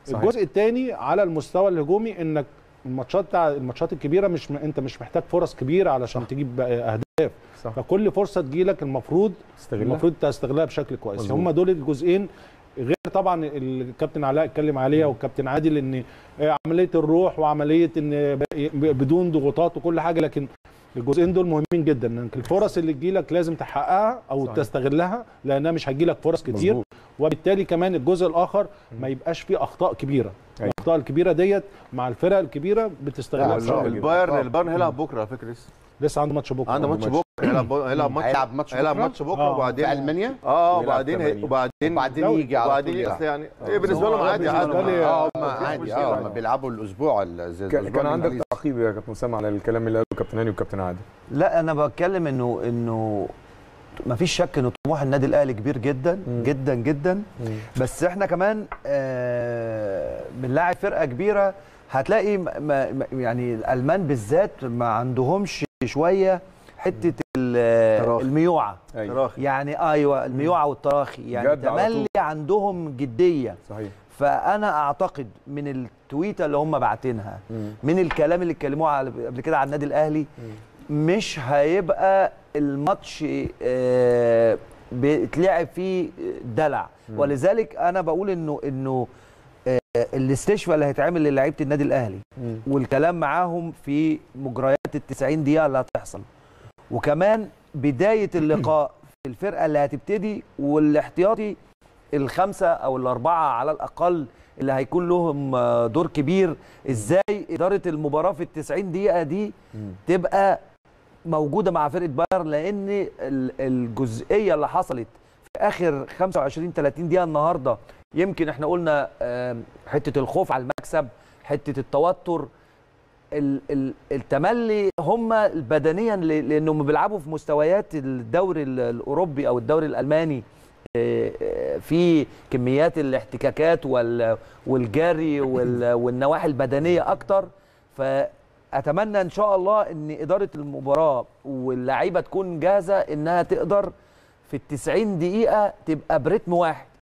صحيح. الجزء الثاني على المستوى الهجومي انك الماتشات بتاع الماتشات الكبيره مش م... انت مش محتاج فرص كبيره علشان صح. تجيب اهداف صح فكل فرصه تجيلك المفروض استغلها المفروض تستغلها بشكل كويس مظبوط. هم دول الجزئين غير طبعا الكابتن علاء اتكلم عليها والكابتن عادل ان عمليه الروح وعمليه ان بدون ضغوطات وكل حاجه لكن الجزئين دول مهمين جدا انك الفرص اللي تجيلك لازم تحققها او صحيح. صحيح. تستغلها لانها مش هتجيلك فرص كتير مظبوط. وبالتالي كمان الجزء الاخر ما يبقاش فيه اخطاء كبيره أيوة. الاخطاء الكبيره ديت مع الفرق الكبيره بتستغلها لا، صعب بشكل جدا. البايرن آه. البايرن هيلعب بكره على فكره لسه لسه عنده ماتش بكره عنده ماتش بكره هيلعب هيلعب ماتش هيلعب ماتش هيلعب بكرة؟ ماتش بكره آه. وبعدين في المانيا اه ويلعب وبعدين هي- تمانية. وبعدين وبعدين لو- يجي على طول وبعدين يلعب. يعني ايه بالنسبه لهم هو عادي بالنسبة عادي لي- اه ما مفيش عادي مشكلة. اه ما بيلعبوا الاسبوع ال- زي ك- الأسبوع كان عندك الإنجليزي. تعقيب يا كابتن اسامه على الكلام اللي قاله كابتن هاني وكابتن عادل لا انا بتكلم انه انه ما فيش شك ان طموح النادي الاهلي كبير جدا مم. جدا جدا بس احنا كمان آه، بنلاعب فرقه كبيره هتلاقي م- م- يعني الالمان بالذات ما عندهمش شويه حته ال- تراخي. الميوعه ايوه تراخي يعني ايوه الميوعه والتراخي يعني جد على تملي عندهم جديه صحيح فانا اعتقد من التويته اللي هم باعتينها من الكلام اللي اتكلموه على- قبل كده على النادي الاهلي مش هيبقى الماتش آه، بيتلعب فيه دلع ولذلك انا بقول انه انه آه، الاستشفاء اللي هيتعمل للاعيبه النادي الاهلي والكلام معاهم في مجريات ال 90 دقيقه اللي هتحصل وكمان بدايه اللقاء في الفرقه اللي هتبتدي والاحتياطي الخمسه او الاربعه على الاقل اللي هيكون لهم آه، دور كبير ازاي اداره المباراه في ال 90 دقيقه دي تبقى موجوده مع فرقه بايرن لان ال- الجزئيه اللي حصلت في اخر 25 30 دقيقه النهارده يمكن احنا قلنا آم، حته الخوف على المكسب حته التوتر ال- ال- التملي هم بدنيا ل- لانهم بيلعبوا في مستويات الدوري ال- الاوروبي او الدوري الالماني آه، آه، في كميات الاحتكاكات وال- والجري وال- والنواحي البدنيه اكتر فاتمنى ان شاء الله ان اداره المباراه واللعيبه تكون جاهزه انها تقدر في ال 90 دقيقه تبقى برتم واحد